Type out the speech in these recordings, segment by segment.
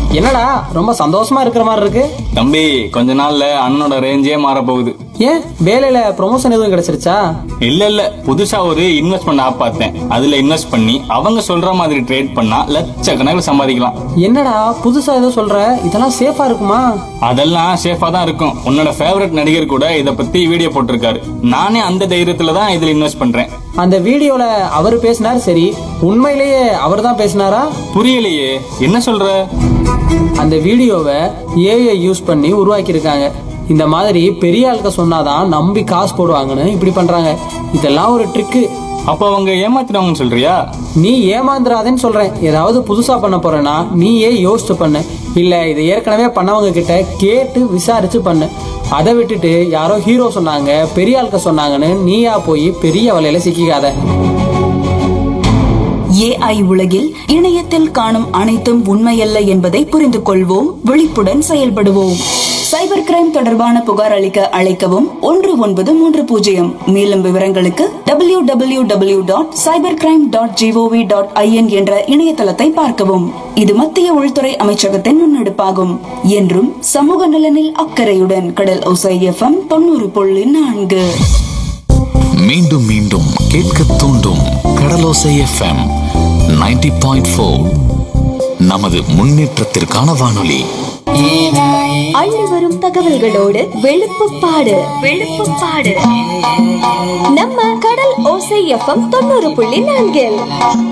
என்னடா ரொம்ப சந்தோஷமா இருக்கிற மாதிரி இருக்கு தம்பி கொஞ்ச நாள்ல அண்ணனோட ரேஞ்சே மாற போகுது ஏன் வேலையில ப்ரொமோஷன் எதுவும் கிடைச்சிருச்சா இல்ல இல்ல புதுசா ஒரு இன்வெஸ்ட்மெண்ட் ஆப் பார்த்தேன் அதுல இன்வெஸ்ட் பண்ணி அவங்க சொல்ற மாதிரி ட்ரேட் பண்ணா லட்சக்கணக்கில் சம்பாதிக்கலாம் என்னடா புதுசா ஏதோ சொல்ற இதெல்லாம் சேஃபா இருக்குமா அதெல்லாம் சேஃபா தான் இருக்கும் உன்னோட ஃபேவரட் நடிகர் கூட இத பத்தி வீடியோ போட்டிருக்காரு நானே அந்த தைரியத்துல தான் இதுல இன்வெஸ்ட் பண்றேன் அந்த வீடியோல அவர் பேசினார் சரி உண்மையிலேயே அவர் தான் பேசினாரா புரியலையே என்ன சொல்ற அந்த வீடியோவை ஏஐ யூஸ் பண்ணி உருவாக்கியிருக்காங்க இந்த மாதிரி பெரிய ஆளுக்க சொன்னாதான் நம்பி காசு போடுவாங்கன்னு இப்படி பண்றாங்க இதெல்லாம் ஒரு ட்ரிக்கு அப்ப அவங்க ஏமாத்தினவங்கன்னு சொல்றியா நீ ஏமாந்துடாதேன்னு சொல்றேன் ஏதாவது புதுசா பண்ண போறேன்னா நீயே யோசிச்சு பண்ணு இல்ல இதை ஏற்கனவே பண்ணவங்க கிட்ட கேட்டு விசாரிச்சு பண்ணு அதை விட்டுட்டு யாரோ ஹீரோ சொன்னாங்க பெரிய ஆளுக்க சொன்னாங்கன்னு நீயா போய் பெரிய வலையில சிக்கிக்காத ஏஐ உலகில் இணையத்தில் காணும் அனைத்தும் உண்மையல்ல என்பதை புரிந்து கொள்வோம் விழிப்புடன் செயல்படுவோம் சைபர் கிரைம் தொடர்பான புகார் அளிக்க அழைக்கவும் ஒன்று ஒன்பது மூன்று பூஜ்ஜியம் மேலும் விவரங்களுக்கு W W W dot cyber crime dot GOV dot IN என்ற இணையதளத்தை பார்க்கவும் இது மத்திய உள்துறை அமைச்சகத்தின் முன்னெடுப்பாகும் என்றும் சமூக நலனில் அக்கறையுடன் கடல் ஒசை எஃப்எம் தொண்ணூறு புள்ளி நான்கு மீண்டும் மீண்டும் கேட்க தூண்டும் கடலோசை எஃப்எம் 90.4 பாயிண்ட் ஃபோர் நமது முன்னேற்றத்திற்கான வானொலி அள்ளி வரும் தகவல்களோடு வெளுப்புப்பாடு வெளுப்புப்பாடு நம்ம கடல் ஓசை எஃப்எம் தொண்ணூறு புள்ளி நான்கில்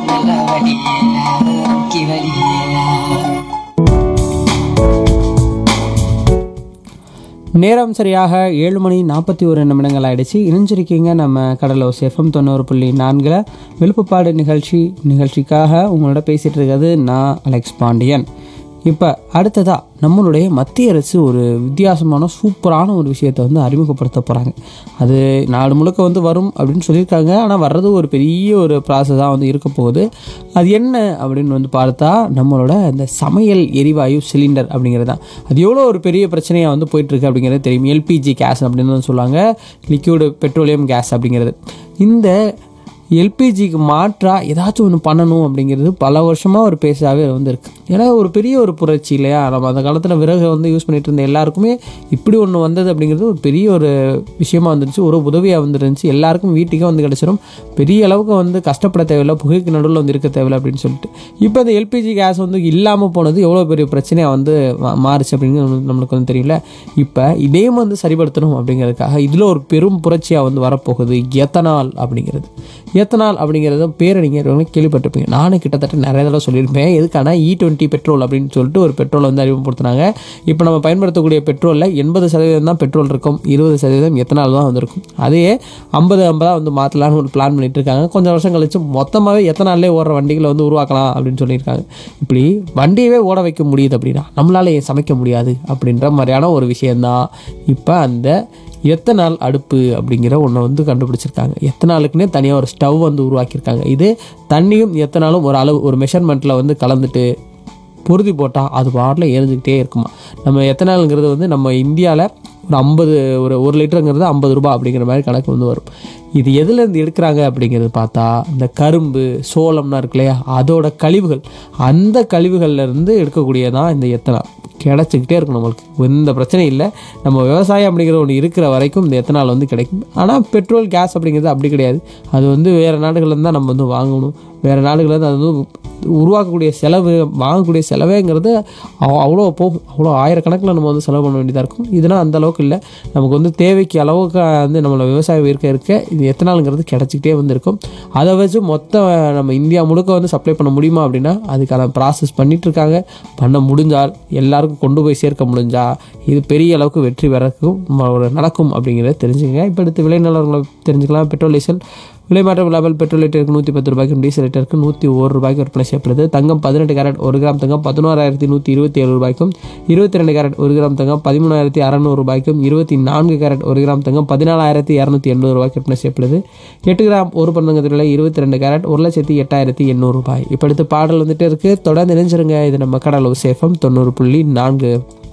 நேரம் சரியாக ஏழு மணி நாற்பத்தி ஒரு நிமிடங்கள் ஆயிடுச்சு இணைஞ்சிருக்கீங்க நம்ம கடலோ எஃப்எம் தொண்ணூறு புள்ளி நான்கில் விழுப்புப்பாடு நிகழ்ச்சி நிகழ்ச்சிக்காக உங்களோட பேசிகிட்டு இருக்கிறது நான் அலெக்ஸ் பாண்டியன் இப்போ அடுத்ததாக நம்மளுடைய மத்திய அரசு ஒரு வித்தியாசமான சூப்பரான ஒரு விஷயத்தை வந்து அறிமுகப்படுத்த போகிறாங்க அது நாடு முழுக்க வந்து வரும் அப்படின்னு சொல்லியிருக்காங்க ஆனால் வர்றது ஒரு பெரிய ஒரு ப்ராசஸாக வந்து இருக்க போகுது அது என்ன அப்படின்னு வந்து பார்த்தா நம்மளோட இந்த சமையல் எரிவாயு சிலிண்டர் அப்படிங்கிறது தான் அது எவ்வளோ ஒரு பெரிய பிரச்சனையாக வந்து போயிட்டுருக்கு அப்படிங்கிறது தெரியும் எல்பிஜி கேஸ் அப்படின்னு வந்து சொல்லுவாங்க லிக்யூடு பெட்ரோலியம் கேஸ் அப்படிங்கிறது இந்த எல்பிஜிக்கு மாற்றாக ஏதாச்சும் ஒன்று பண்ணணும் அப்படிங்கிறது பல வருஷமாக ஒரு பேசாவே வந்து இருக்கு ஏன்னா ஒரு பெரிய ஒரு புரட்சி இல்லையா நம்ம அந்த காலத்தில் விறகு வந்து யூஸ் பண்ணிட்டு இருந்த எல்லாருக்குமே இப்படி ஒன்று வந்தது அப்படிங்கிறது ஒரு பெரிய ஒரு விஷயமா வந்துருச்சு ஒரு உதவியாக வந்துருந்துச்சு எல்லாருக்கும் வீட்டுக்கே வந்து கிடச்சிரும் பெரிய அளவுக்கு வந்து கஷ்டப்பட தேவையில்லை புகைக்கு நடுவில் வந்து இருக்க தேவையில்லை அப்படின்னு சொல்லிட்டு இப்போ இந்த எல்பிஜி கேஸ் வந்து இல்லாமல் போனது எவ்வளோ பெரிய பிரச்சனையாக வந்து மா- மாறுச்சு அப்படிங்கிறது நம்மளுக்கு- நம்மளுக்கு வந்து தெரியல இப்போ இதையும் வந்து சரிப்படுத்தணும் அப்படிங்கிறதுக்காக இதில் ஒரு பெரும் புரட்சியாக வந்து வரப்போகுது எத்தனால் அப்படிங்கிறது எத்தனால் அப்படிங்கிறத பேரை நீங்கள் கேள்விப்பட்டிருப்பீங்க நானும் கிட்டத்தட்ட நிறைய தடவை சொல்லியிருப்பேன் எதுக்கான இ டுவெண்ட்டி பெட்ரோல் அப்படின்னு சொல்லிட்டு ஒரு பெட்ரோல் வந்து அறிமுகப்படுத்தினாங்க இப்போ நம்ம பயன்படுத்தக்கூடிய பெட்ரோலில் எண்பது சதவீதம் தான் பெட்ரோல் இருக்கும் இருபது சதவீதம் எத்தனால் தான் வந்திருக்கும் அதையே ஐம்பது ஐம்பதாக வந்து மாற்றலான்னு ஒரு பிளான் பண்ணிட்டு இருக்காங்க கொஞ்சம் வருஷம் கழிச்சு மொத்தமாகவே எத்தனாலே ஓடுற வண்டிகளை வந்து உருவாக்கலாம் அப்படின்னு சொல்லியிருக்காங்க இப்படி வண்டியவே ஓட வைக்க முடியுது அப்படின்னா நம்மளால ஏன் சமைக்க முடியாது அப்படின்ற மாதிரியான ஒரு விஷயந்தான் இப்போ அந்த எத்தனால் அடுப்பு அப்படிங்கிற ஒன்றை வந்து கண்டுபிடிச்சிருக்காங்க எத்தனாலுக்குன்னே தனியாக ஒரு ஸ்டவ் வந்து உருவாக்கியிருக்காங்க இது தண்ணியும் எத்தனாலும் ஒரு அளவு ஒரு மெஷர்மெண்ட்டில் வந்து கலந்துட்டு பொருதி போட்டால் அது பாட்டில் எரிஞ்சுக்கிட்டே இருக்குமா நம்ம எத்தனாலுங்கிறது வந்து நம்ம இந்தியாவில் ஒரு ஐம்பது ஒரு ஒரு லிட்டருங்கிறது ஐம்பது ரூபாய் அப்படிங்கிற மாதிரி கணக்கு வந்து வரும் இது எதுலேருந்து எடுக்கிறாங்க அப்படிங்கிறது பார்த்தா இந்த கரும்பு சோளம்னா இருக்கு இல்லையா அதோட கழிவுகள் அந்த கழிவுகள்ல இருந்து எடுக்கக்கூடியதான் இந்த எத்தனால் கிடச்சிக்கிட்டே இருக்கும் நம்மளுக்கு எந்த பிரச்சனையும் இல்லை நம்ம விவசாயம் அப்படிங்கிற ஒன்று இருக்கிற வரைக்கும் இந்த எத்தனால் வந்து கிடைக்கும் ஆனால் பெட்ரோல் கேஸ் அப்படிங்கிறது அப்படி கிடையாது அது வந்து வேறு நாடுகள்லேருந்து தான் நம்ம வந்து வாங்கணும் வேறு நாடுகள்லேருந்து அது வந்து உருவாக்கக்கூடிய செலவு வாங்கக்கூடிய செலவேங்கிறது அவ்- அவ்வளோ போகும் அவ்வளோ ஆயிரக்கணக்கில் நம்ம வந்து செலவு பண்ண வேண்டியதாக இருக்கும் இதனால் அந்த அளவுக்கு இல்லை நமக்கு வந்து தேவைக்கு அளவுக்கு வந்து நம்மளை விவசாயம் இருக்க இருக்க இது எத்தனாலுங்கிறது கிடச்சிக்கிட்டே வந்து இருக்கும் அதை வச்சு மொத்த நம்ம இந்தியா முழுக்க வந்து சப்ளை பண்ண முடியுமா அப்படின்னா அதுக்கான ப்ராசஸ் பண்ணிட்டு இருக்காங்க பண்ண முடிஞ்சால் எல்லாருக்கும் கொண்டு போய் சேர்க்க முடிஞ்சா இது பெரிய அளவுக்கு வெற்றி பெறக்கும் ம- ஒரு நடக்கும் அப்படிங்கிறத தெரிஞ்சுக்கங்க இப்போ அடுத்து விலை நிலவரங்களை தெரிஞ்சுக்கலாம் பெட்ரோல் டீசல் விலை மாற்றம் இல்லாமல் பெட்ரோல் லிட்டருக்கு நூற்றி பத்து ரூபாய்க்கும் டீசல் லிட்டருக்கு நூற்றி ஒரு ரூபாய்க்கு விற்பனை செய்யப்படுது தங்கம் பதினெட்டு கேரட் ஒரு கிராம் தங்கம் பதினோராயிரத்தி நூற்றி இருபத்தி ஏழு ரூபாய்க்கும் இருபத்தி ரெண்டு கேரட் ஒரு கிராம் தங்கம் பதிமூணாயிரத்தி அறநூறு ரூபாய்க்கும் இருபத்தி நான்கு கேரட் ஒரு கிராம் தங்கம் பதினாலாயிரத்தி இரநூத்தி எண்பது ரூபாய்க்கு விற்பனை செய்யப்படுது எட்டு கிராம் ஒரு பந்தங்கத்தில் விலை இருபத்தி ரெண்டு கேரட் ஒரு லட்சத்தி எட்டாயிரத்தி எண்ணூறு ரூபாய் இப்போ அடுத்து பாடல் வந்துட்டு இருக்கு தொடர்ந்து இணைஞ்சிருங்க இது நம்ம கடலூர் சேஃபம் தொண்ணூறு புள்ளி நான்கு